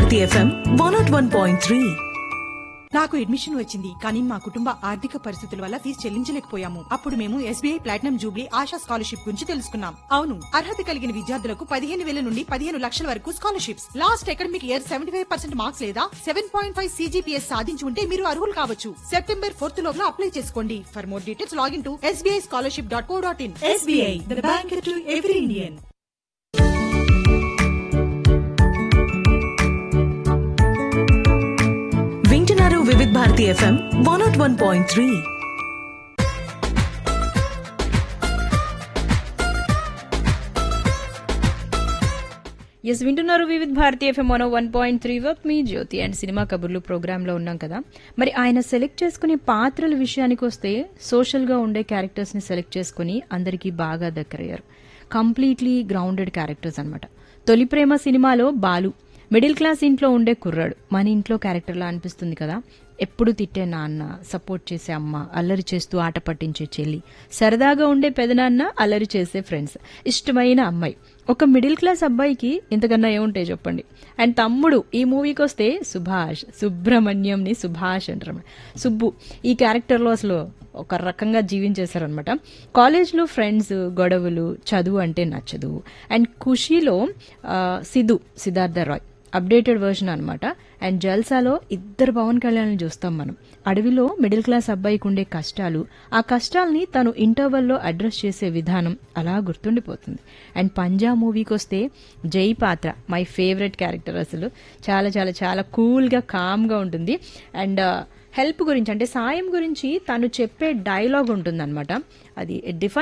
Bharati FM one naught one point three నాకు admission వచ్చింది కానీ మా కుటుంబ ఆర్థిక పరిస్థితుల వల్ల ఫీజు చెల్లించలేకపోయాము అప్పుడు మేము SBI platinum jubilee Asha scholarship గురించి తెలుసుకున్నాం అవును అర్హత కలిగిన విద్యార్థులకు పదిహేను వేల నుండి పదిహేను లక్షల వరకు scholarships last academic year seventy five percent marks లేదా సెవెన్ పాయింట్ ఫైవ్ సీజీపీఎస్ సాధించి ఉంటే మీరు అర్హులు కావచ్చు సెప్టెంబర్ ఫోర్త్ లోపల అప్లై చేసుకోండి for more details log in to SBI scholarship dot co dot in SBI the bank to every Indian వింటున్నారు Vividh Bharati FM one naught one point three ఎస్ వింటున్నారు వివిధ్ భారతి ఎఫ్ఎం మనో వన్ పాయింట్ త్రీ వర్క్ మీ జ్యోతి అండ్ సినిమా కబుర్లు ప్రోగ్రాంలో ఉన్నాం కదా మరి ఆయన సెలెక్ట్ చేసుకునే పాత్రల విషయానికి వస్తే సోషల్గా ఉండే క్యారెక్టర్స్ని సెలెక్ట్ చేసుకుని అందరికీ బాగా దగ్గరయ్యారు కంప్లీట్లీ గ్రౌండెడ్ క్యారెక్టర్స్ అన్నమాట తొలి ప్రేమ సినిమాలో బాలు మిడిల్ క్లాస్ ఇంట్లో ఉండే కుర్రాడు మన ఇంట్లో క్యారెక్టర్లా అనిపిస్తుంది కదా ఎప్పుడు తిట్టే నాన్న సపోర్ట్ చేసే అమ్మ అల్లరి చేస్తూ ఆట పట్టించే చెల్లి సరదాగా ఉండే పెదనాన్న అల్లరి చేసే ఫ్రెండ్స్ ఇష్టమైన అమ్మాయి ఒక మిడిల్ క్లాస్ అబ్బాయికి ఇంతకన్నా ఏముంటాయి చెప్పండి అండ్ తమ్ముడు ఈ మూవీకి వస్తే సుభాష్ సుబ్రహ్మణ్యంని సుభాష్ అంటారు సుబ్బు ఈ క్యారెక్టర్లో అసలు ఒక రకంగా జీవించేశారనమాట కాలేజ్లో ఫ్రెండ్స్ గొడవలు చదువు అంటే నచ్చదు అండ్ ఖుషీలో ఆ, సిధు సిద్ధార్థ రాయ్ అప్డేటెడ్ వర్షన్ అనమాట అండ్ జల్సాలో ఇద్దరు పవన్ కళ్యాణ్ చూస్తాం మనం అడవిలో మిడిల్ క్లాస్ అబ్బాయికి ఉండే కష్టాలు ఆ కష్టాల్ని తను ఇంటర్వెల్లో అడ్రస్ చేసే విధానం అలా గుర్తుండిపోతుంది అండ్ పంజా మూవీకి వస్తే జై పాత్ర మై ఫేవరెట్ క్యారెక్టర్ అసలు చాలా చాలా చాలా కూల్గా కామ్గా ఉంటుంది అండ్ హెల్ప్ గురించి అంటే సాయం గురించి తను చెప్పే డైలాగ్ ఉంటుందన్నమాట అది డిఫైన్